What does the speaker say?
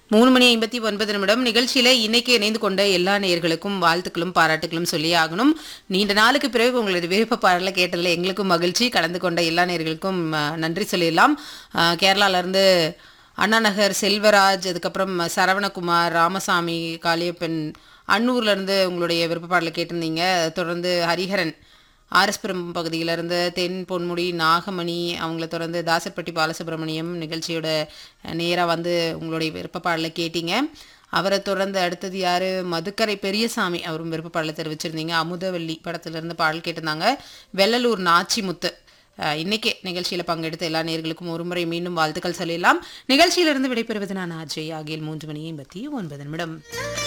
மூணு மணி ஐம்பத்தி ஒன்பது நிமிடம் நிகழ்ச்சியில இன்னைக்கு இணைந்து கொண்ட எல்லா நேயர்களுக்கும் வாழ்த்துக்களும் பாராட்டுகளும் சொல்லி ஆகணும் நீண்ட நாளுக்கு பிறகு உங்களது விருப்ப பாடலை கேட்டதில் எங்களுக்கும் மகிழ்ச்சி கலந்து கொண்ட எல்லா நேயர்களுக்கும் அஹ், நன்றி சொல்லிடலாம் அஹ், கேரளால இருந்து அண்ணா நகர் செல்வராஜ் அதுக்கப்புறம் சரவணகுமார் ராமசாமி காளியப்பன் அன்னூர்ல இருந்து உங்களுடைய விருப்ப பாடலை கேட்டிருந்தீங்க தொடர்ந்து ஹரிஹரன் ஆர்எஸ்புரம் பகுதியிலிருந்து தென் பொன்முடி நாகமணி அவங்கள தொடர்ந்து தாசர்பட்டி பாலசுப்ரமணியம் நிகழ்ச்சியோட நேராக வந்து உங்களுடைய விருப்ப பாடலை கேட்டீங்க அவரை தொடர்ந்து அடுத்தது யாரு மதுக்கரை பெரியசாமி அவரும் விருப்ப பாடலை தெரிவிச்சிருந்தீங்க அமுதவல்லி படத்திலிருந்து பாடல் கேட்டிருந்தாங்க வெள்ளலூர் நாச்சிமுத்து அஹ், இன்னைக்கே நிகழ்ச்சியில் பங்கெடுத்த எல்லா நேர்களுக்கும் ஒருமுறை மீண்டும் வாழ்த்துக்கள் சொல்லிடலாம் நிகழ்ச்சியிலிருந்து விடைபெறுவது நான் அஜய் ஆகிய மூன்று மணி ஐம்பத்தி ஒன்பது நிமிடம்